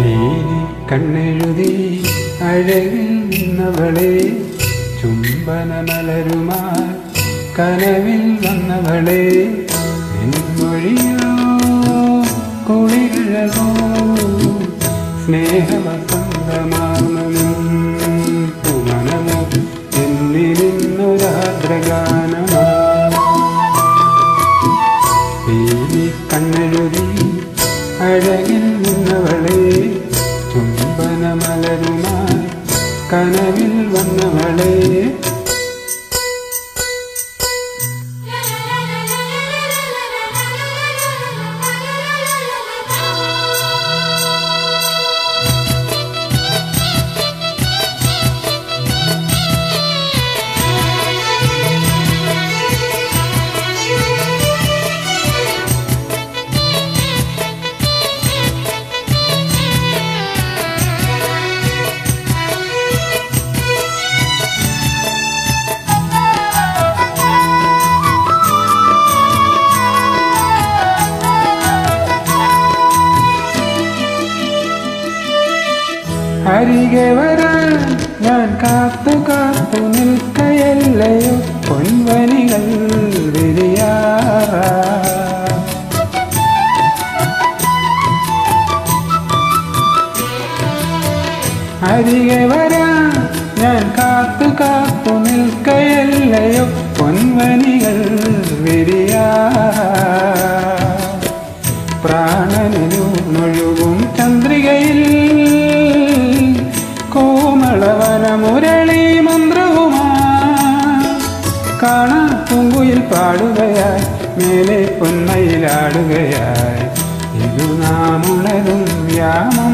നീലി കണ്ണെഴുതി അഴകിൽ നിന്നവളെ ചുംബന മലരുമായി കനവിൽ വന്നവളെ നിൻമൊഴിയോ കുളിരഴകോ സ്നേഹവസന്തമാർന്നു പുമനമോ എന്നിരുന്നൊരാദ്രഗാനമാ നീലി കണ്ണെഴുതി അഴകിൽ നിന്നവളെ ചുംബന മലരുമായി കനവിൽ വന്നവളെ അരികെ വരാൻ ഞാൻ കാത്തു കാത്തു നിൽക്കയല്ലയോ പൊൻവനികൾ വിരിയാറാ അരികെ വരാൻ ഞാൻ കാത്തു കാത്തു നിൽക്കയല്ലയോ പൊൻവനികൾ വിരിയാ പ്രാണനിലൂണൊഴുകും ചന്ദ്രികയിൽ കോമളവനമുരളി മന്ത്രവുമാ കാണാ പൂങ്കുയിൽ പാടുകയായി മേലെ പൊന്മയിലാടുകയായി ഇതു നാം ഉണരും യാമം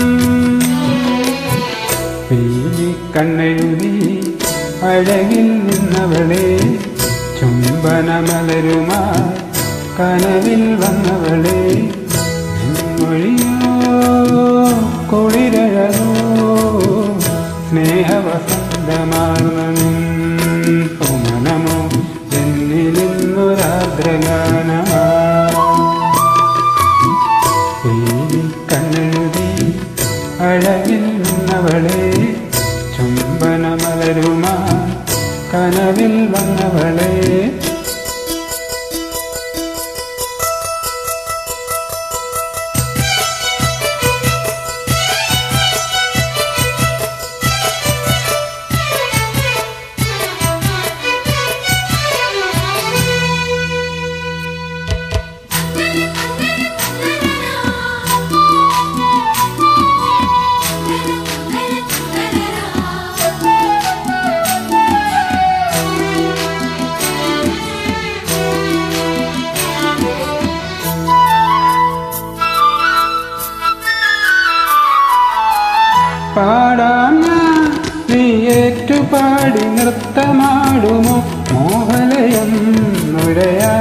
പീലി കണ്ണെഴുതി അഴകിൽ നിന്നവളെ ചുംബനമലരുമായി കനവിൽ വന്നവളെ മൊഴിയോ കുളിരഴകോ സ്നേഹവസന്തമാർന്ന പുമനമോ എന്നിലിന്നൊരാദ്രഗാനമാ പീലി കണ്ണെഴുതി അഴകിൽ നിന്നവളെ ചുംബനമലരുമാ കനവിൽ വന്നവളെ പാടാം ഞാൻ നീ ഏറ്റുപാടി നൃത്തമാടുമോ മോഹലയം നുരയാ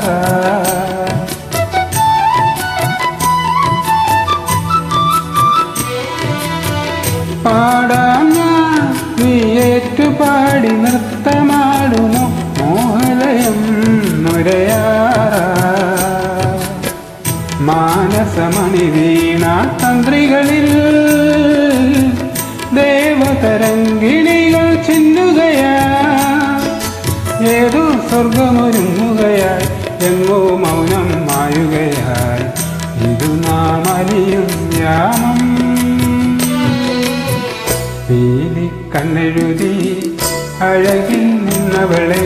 പാടാം ഞാൻ നീ ഏറ്റുപാടി നൃത്തമാടുമോ മോഹലയം നുരയാ മാനസമണി വീണ തന്ത്രികളിൽ ദേവതരങ്കിണികൾ ചിന്നുകയാ ഏതോ സ്വർഗമൊരുങ്ങുകയായി എങ്ങോ മൗനം മായുകയായി ഇതു നാം അലിയും യാമം പീലി കണ്ണെഴുതി അഴകിൽ നിന്നവളെ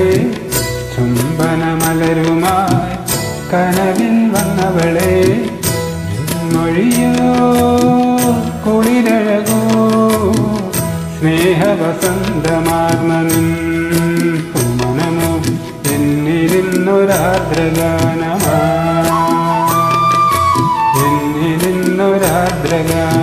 ചുംബനമലരുമായി കനവിൽ വന്നവളെ മൊഴിയോ കുളിരഴകോ സ്നേഹവസന്തമാർന്ന പുമനമോ എന്നിരുന്നൊരാദ്രഗാനമാ എന്നിരുന്നൊരാദ്രഗാന